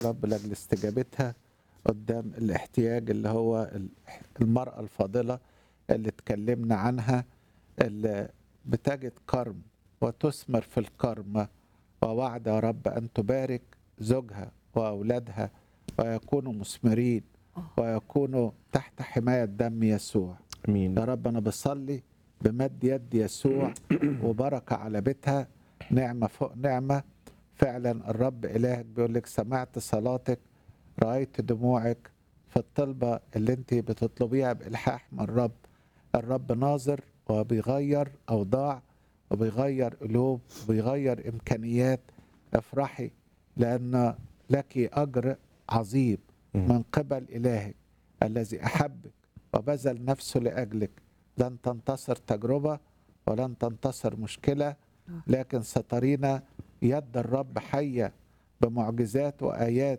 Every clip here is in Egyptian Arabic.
رب لاجل استجابتها قدام الاحتياج اللي هو ال- المرأة الفاضلة اللي اتكلمنا عنها اللي بتجد كرم وتثمر في الكرم ووعد يا رب أن تبارك زوجها وأولادها ويكونوا مثمرين ويكونوا تحت حماية دم يسوع امين يا رب أنا بصلي بمد يد يسوع وبركة على بيتها نعمة فوق نعمة فعلا الرب إلهك بيقول لك سمعت صلاتك رأيت دموعك في الطلبة اللي انت بتطلبيها بإلحاح من الرب الرب ناظر وبيغير أوضاع وبيغير قلوب وبيغير إمكانيات افرحي لأن لك أجر عظيم من قبل إلهك الذي أحبك وبذل نفسه لأجلك لن تنتصر تجربة ولن تنتصر مشكلة لكن سترينا يد الرب حية بمعجزات وآيات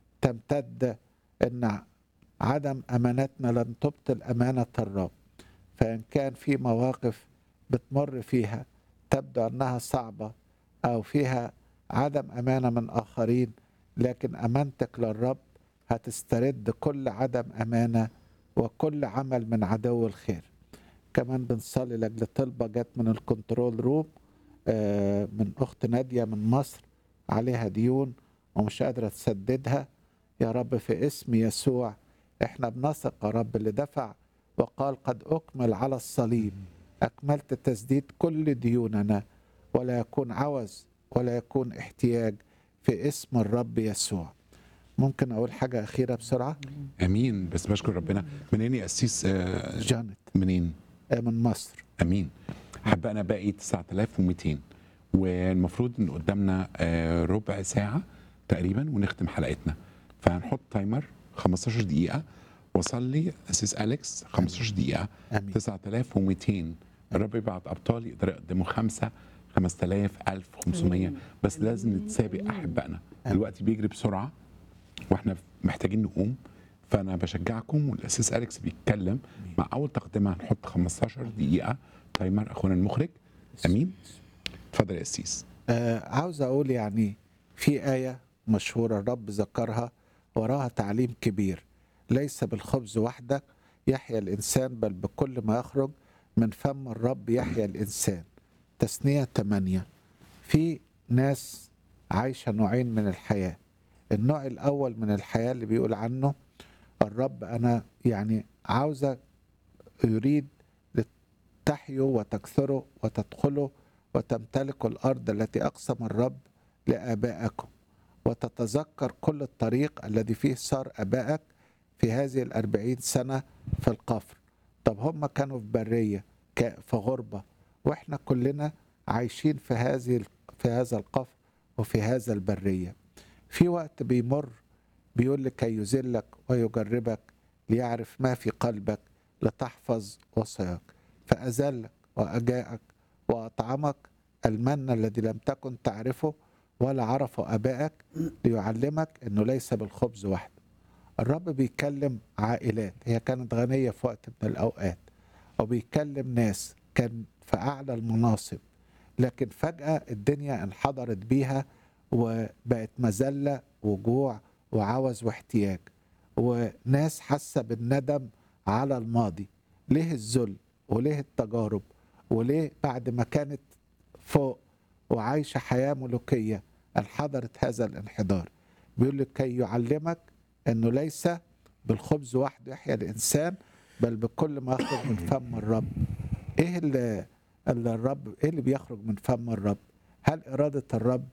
تمتد إن عدم أمانتنا لن تبطل أمانة الرب فإن كان في مواقف بتمر فيها تبدو أنها صعبة أو فيها عدم أمانة من آخرين لكن أمانتك للرب هتسترد كل عدم أمانة وكل عمل من عدو الخير كمان بنصلي لاجل طلبة جت من الكنترول روم آه، من أخت نادية من مصر عليها ديون ومش قادرة تسددها يا رب في اسم يسوع احنا بنثق يا رب اللي دفع وقال قد أكمل على الصليب أكملت تسديد كل ديوننا ولا يكون عوز ولا يكون احتياج في اسم الرب يسوع ممكن أقول حاجة أخيرة بسرعة امين بس بشكر ربنا منين يا قسيس آه، جانت منين آه، من مصر امين حابه انا باقي 9200 والمفروض ان قدامنا آه، ربع ساعه تقريبا ونختم حلقتنا فهنحط تايمر 15 دقيقه وصلي اسيس اليكس 15 دقيقه آمين 9200 الرب يبعت ابطال يقدروا يقدموا خمسه 5000 1500 بس لازم نتسابق احبائنا الوقت بيجري بسرعه واحنا محتاجين نقوم فانا بشجعكم والاسيس اليكس بيتكلم مع اول تقدمه هنحط 15 دقيقه تايمر اخونا المخرج امين اتفضل يا اسيس آه عاوز اقول يعني في آية مشهورة الرب ذكرها وراها تعليم كبير ليس بالخبز وحدك يحيا الإنسان بل بكل ما يخرج من فم الرب يحيا الإنسان تثنية ثمانية في ناس عايشة نوعين من الحياة النوع الأول من الحياة اللي بيقول عنه الرب أنا يعني عاوزك يريد تحيوا وتكثروا وتدخلوا وتمتلكوا الأرض التي أقسم الرب لآبائكم وتتذكر كل الطريق الذي فيه صار آبائك في هذه الأربعين سنة في القفر طب هم كانوا في برية ك- في غربة وإحنا كلنا عايشين في هذه ال- في هذا القفر وفي هذا البرية في وقت بيمر بيقول لكي يذلك ويجربك ليعرف ما في قلبك لتحفظ وصاياك فأذلك وأجاءك وأطعمك المن الذي لم تكن تعرفه ولا عرفه آبائك ليعلمك أنه ليس بالخبز وحده الرب بيكلم عائلات هي كانت غنية في وقت من الأوقات وبيكلم ناس كان في أعلى المناصب لكن فجأة الدنيا انحدرت بيها وبقت مذلة وجوع وعوز واحتياج وناس حاسة بالندم على الماضي ليه الذل وليه التجارب وليه بعد ما كانت فوق وعايشة حياة ملوكية انحدرت هذا الانحدار بيقول لك كي يعلمك انه ليس بالخبز وحده يحيا الانسان بل بكل ما يخرج من فم الرب ايه اللي, اللي الرب ايه اللي بيخرج من فم الرب هل اراده الرب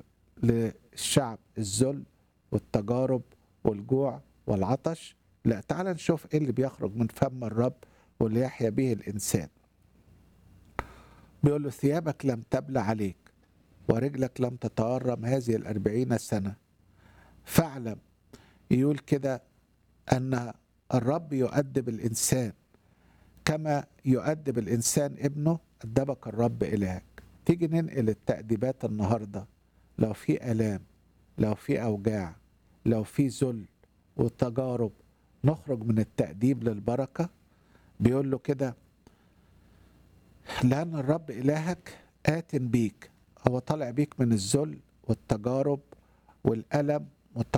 للشعب الذل والتجارب والجوع والعطش لا تعال نشوف ايه اللي بيخرج من فم الرب واللي يحيا به الانسان بيقول له ثيابك لم تبلى عليك ورجلك لم تتورم هذه الأربعين سنة فاعلم يقول كده أن الرب يؤدب الإنسان كما يؤدب الإنسان ابنه أدبك الرب إلهك تيجي ننقل التأديبات النهاردة لو في آلام لو في أوجاع لو في ذل وتجارب نخرج من التأديب للبركة بيقول له كده لأن الرب إلهك آت بيك هو طالع بيك من الذل والتجارب والألم